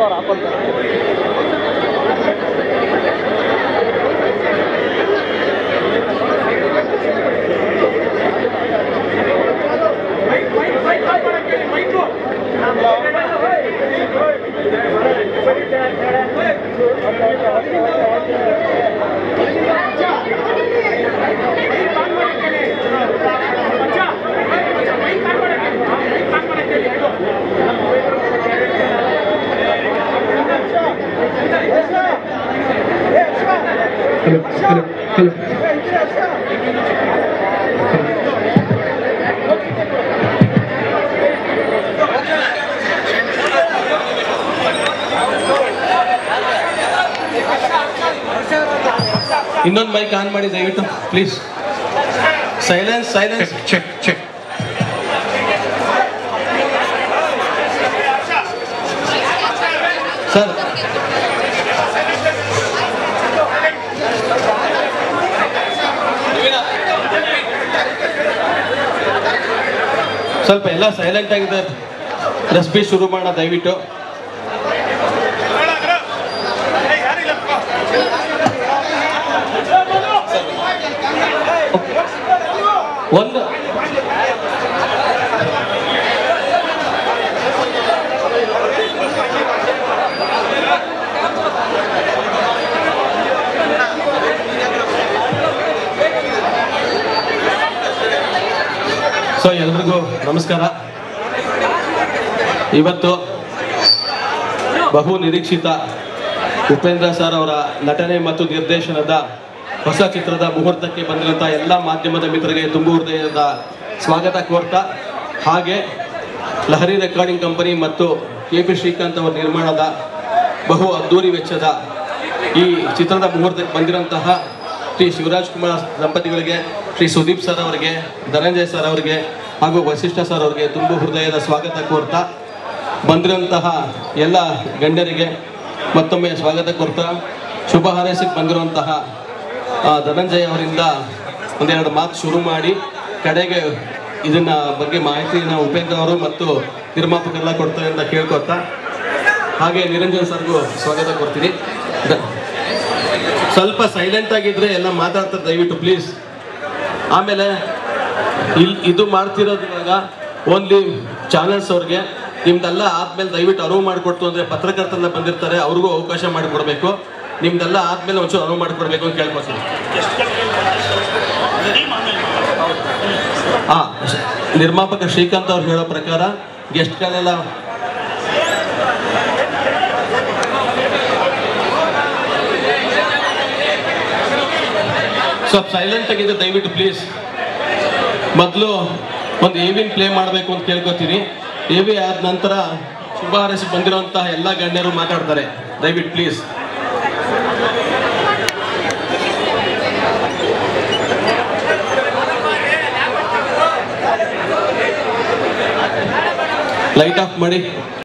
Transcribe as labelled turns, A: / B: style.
A: photo ಅವ್ರು ಹಾಕೊಂತಾರೆ
B: hello hello hello
C: ಇನ್ನೊಂದು ಮೈಕ್ ಆನ್ ಮಾಡಿ ದಯವಿಟ್ಟು please silence silence
B: check check
C: sir ಸ್ವಲ್ಪ ಎಲ್ಲ ಸೈಲೆಂಟ್ ಆಗಿದೆ ರೆಸಿಪಿ ಶುರು ಮಾಡೋಣ ದಯವಿಟ್ಟು ಒಂದು ಸೊ ಎಲ್ರಿಗೂ ನಮಸ್ಕಾರ ಇವತ್ತು ಬಹು ನಿರೀಕ್ಷಿತ ಉಪೇಂದ್ರ ಸರ್ ಅವರ ನಟನೆ ಮತ್ತು ನಿರ್ದೇಶನದ ಹೊಸ ಚಿತ್ರದ ಮುಹೂರ್ತಕ್ಕೆ ಬಂದಿರುವಂಥ ಎಲ್ಲ ಮಾಧ್ಯಮದ ಮಿತ್ರರಿಗೆ ತುಂಬು ಹೃದಯದ ಸ್ವಾಗತ ಕೋರ್ತಾ ಹಾಗೆ ಲಹರಿ ರೆಕಾರ್ಡಿಂಗ್ ಕಂಪನಿ ಮತ್ತು ಕೆ ಪಿ ಶ್ರೀಕಾಂತ್ ಅವರ ನಿರ್ಮಾಣದ ಬಹು ಅದ್ದೂರಿ ವೆಚ್ಚದ ಈ ಚಿತ್ರದ ಮುಹೂರ್ತಕ್ಕೆ ಬಂದಿರುವಂತಹ ಶ್ರೀ ಶಿವರಾಜ್ ಕುಮಾರ್ ದಂಪತಿಗಳಿಗೆ ಶ್ರೀ ಸುದೀಪ್ ಸರ್ ಅವರಿಗೆ ಧನಂಜಯ್ ಸರ್ ಅವರಿಗೆ ಹಾಗೂ ವಸಿಷ್ಠ ಸರ್ ಅವರಿಗೆ ತುಂಬು ಹೃದಯದ ಸ್ವಾಗತ ಕೋರ್ತಾ ಬಂದಿರುವಂತಹ ಎಲ್ಲ ಗಣ್ಯರಿಗೆ ಮತ್ತೊಮ್ಮೆ ಸ್ವಾಗತ ಕೋರ್ತಾ ಶುಭ ಹಾರೈಸಕ್ಕೆ ಬಂದಿರುವಂತಹ ಆ, ಧನಂಜಯ್ ಅವರಿಂದ ಒಂದೆರಡು ಮಾತು ಶುರು ಮಾಡಿ ಕಡೆಗೆ ಇದನ್ನ ಬಗ್ಗೆ ಮಾಹಿತಿನ ಉಪೇಂದ್ರ ಅವರು ಮತ್ತು ನಿರ್ಮಾಪಕರೆಲ್ಲ ಕೊಡ್ತಾರೆ ಅಂತ ಕೇಳ್ಕೊತಾ ಹಾಗೆ ನಿರಂಜನ್ ಸರ್ಗೂ ಸ್ವಾಗತ ಕೊಡ್ತೀನಿ ದ- ಸ್ವಲ್ಪ ಸೈಲೆಂಟ್ ಆಗಿದ್ರೆ ಎಲ್ಲ ಮಾತಾಡ್ತಾರೆ ದಯವಿಟ್ಟು ಪ್ಲೀಸ್ ಆಮೇಲೆ ಇಲ್ಲಿ ಇದು ಮಾಡ್ತಿರೋದು ಇವಾಗ ಓನ್ಲಿ ಚಾನಲ್ಸ್ ಅವ್ರಿಗೆ ನಿಮ್ದೆಲ್ಲ ಆದ್ಮೇಲೆ ದಯವಿಟ್ಟು ಅನುವು ಮಾಡಿಕೊಡ್ತು ಅಂದ್ರೆ ಪತ್ರಕರ್ತರೆಲ್ಲ ಬಂದಿರ್ತಾರೆ ಅವ್ರಿಗೂ ಅವಕಾಶ ಮಾಡಿಕೊಡ್ಬೇಕು ನಿಮ್ದೆಲ್ಲ ಆದ್ಮೇಲೆ ಒಂಚೂರು ಅನುವು ಮಾಡಿಕೊಡ್ಬೇಕು ಅಂತ ಕೇಳ್ಕೊತೀನಿ ಹಾ ನಿರ್ಮಾಪಕ ಶ್ರೀಕಾಂತ್ ಅವ್ರು ಹೇಳೋ ಪ್ರಕಾರ ಗೆಸ್ಟ್ಗಳೆಲ್ಲ ಸ್ವಲ್ಪ ಸೈಲೆಂಟ್ ಆಗಿದೆ ದಯವಿಟ್ಟು ಪ್ಲೀಸ್ ಮೊದಲು ಒಂದು ಏವಿನ್ ಪ್ಲೇ ಮಾಡಬೇಕು ಅಂತ ಕೇಳ್ಕೊತೀನಿ ಎವಿ ಆದ ನಂತರ ಶುಭ ಹಾರೈಸಿ ಬಂದಿರುವಂತಹ ಎಲ್ಲ ಗಣ್ಯರು ಮಾತಾಡ್ತಾರೆ ದಯವಿಟ್ಟು ಪ್ಲೀಸ್ ಲೈಟ್ ಆಫ್ ಮಾಡಿ